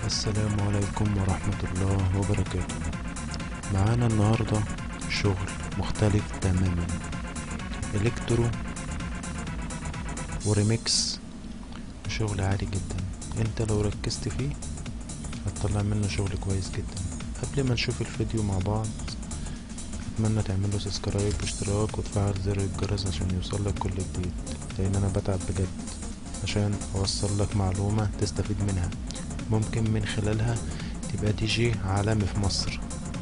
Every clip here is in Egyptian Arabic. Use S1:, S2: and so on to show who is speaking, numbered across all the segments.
S1: السلام عليكم ورحمة الله وبركاته معانا النهاردة شغل مختلف تماما الكترو وريميكس شغل عالي جدا انت لو ركزت فيه هتطلع منه شغل كويس جدا قبل ما نشوف الفيديو مع بعض اتمنى تعملوا سبسكرايب واشتراك وتفعل زر الجرس عشان يوصلك كل جديد لان انا بتعب بجد عشان اوصل لك معلومة تستفيد منها ممكن من خلالها تبقى دي جي عالمي في مصر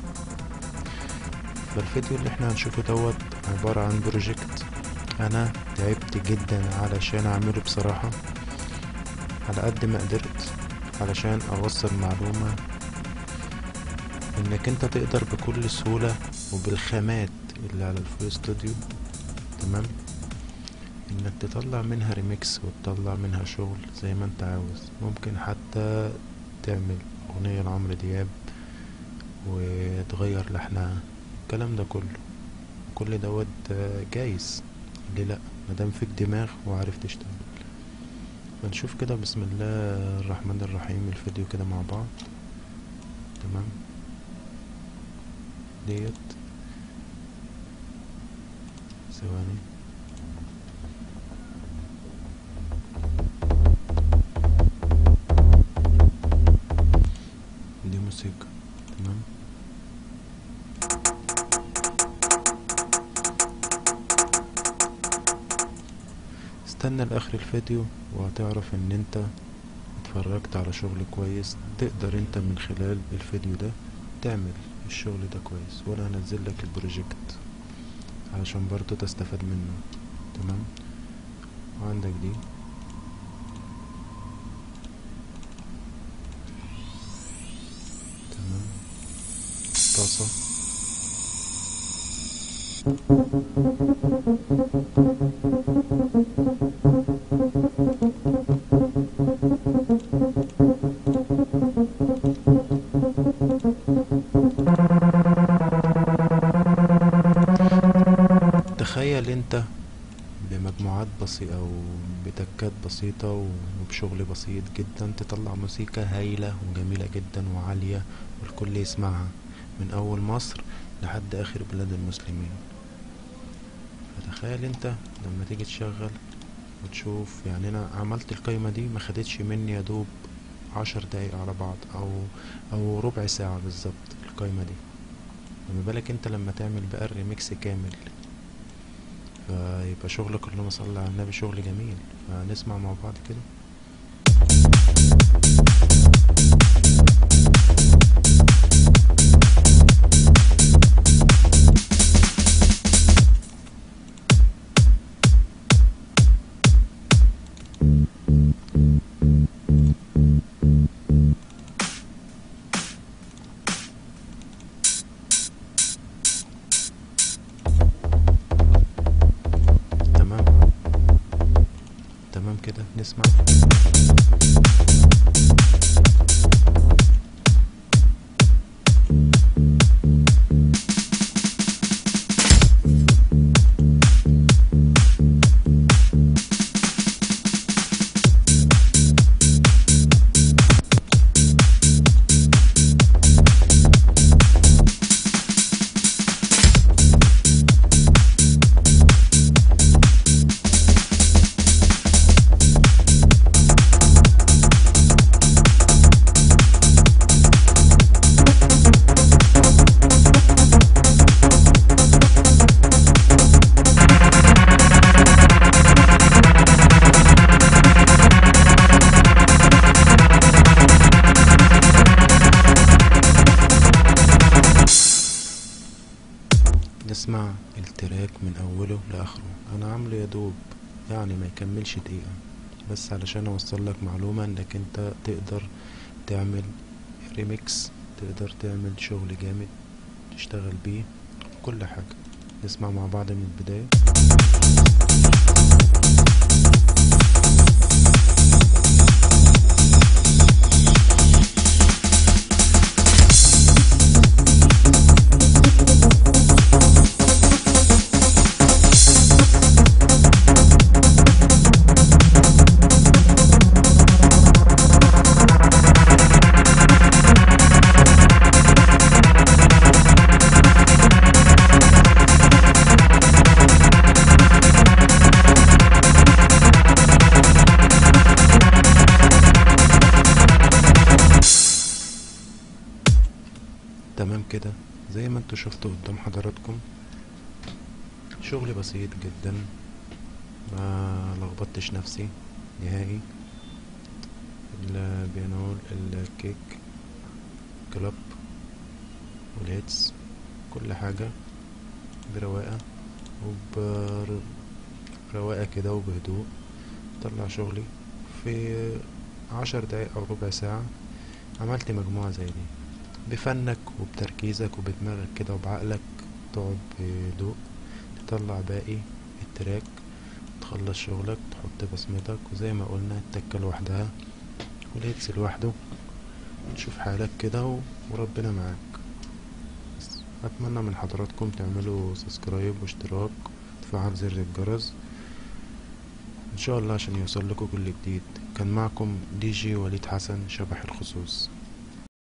S1: فالفيديو اللي احنا هنشوفه دوت عبارة عن بروجكت انا تعبت جدا علشان اعمله بصراحة على قد ما قدرت علشان اوصل معلومة انك انت تقدر بكل سهولة وبالخامات اللي على الفول ستوديو تمام انك تطلع منها ريميكس وتطلع منها شغل زي ما انت عاوز ممكن حتى تعمل اغنية لعمرو دياب وتغير لحنها الكلام ده كله كل دوت جايز ليه لا مادام فيك دماغ وعارف تشتغل فنشوف كده بسم الله الرحمن الرحيم الفيديو كده مع بعض تمام ديت ثواني دي موسيقى تمام استنى لاخر الفيديو وهتعرف ان انت اتفرجت على شغل كويس تقدر انت من خلال الفيديو ده تعمل الشغل ده كويس وانا هنزل لك البروجكت علشان برضو تستفاد منه تمام وعندك دي تمام طاسة تخيل انت بمجموعات بسيطة او بتكات بسيطة وبشغل بسيط جدا تطلع موسيقى هايلة وجميلة جدا وعالية والكل يسمعها من اول مصر لحد اخر بلاد المسلمين فتخيل انت لما تيجي تشغل وتشوف يعني انا عملت القايمة دي ما خدتش مني يا دوب عشر دقايق على بعض او او ربع ساعة بالظبط القايمة دي فما بالك انت لما تعمل بقى الريميكس كامل فيبقى شغلك اللهم صل على النبي شغل جميل فنسمع مع بعض كده تمام تمام كده نسمع نسمع التراك من اوله لاخره انا عامله يا دوب يعني ما يكملش دقيقة بس علشان اوصل لك معلومة انك انت تقدر تعمل ريميكس تقدر تعمل شغل جامد تشتغل بيه كل حاجة نسمع مع بعض من البداية تمام كده زي ما انتوا شفتوا قدام حضراتكم شغل بسيط جدا ما لخبطتش نفسي نهائي البيانو الكيك كلاب والهيتس كل حاجة برواقة وبرواقة كده وبهدوء طلع شغلي في عشر دقايق أو ربع ساعة عملت مجموعة زي دي بفنك وبتركيزك وبدماغك كده وبعقلك تقعد بهدوء تطلع باقي التراك تخلص شغلك تحط بصمتك وزي ما قلنا التكة لوحدها والهيتس لوحده تشوف حالك كده و- وربنا معاك بس اتمنى من حضراتكم تعملوا سبسكرايب واشتراك وتفعل زر الجرس ان شاء الله عشان يوصل لكم كل جديد كان معكم دي جي وليد حسن شبح الخصوص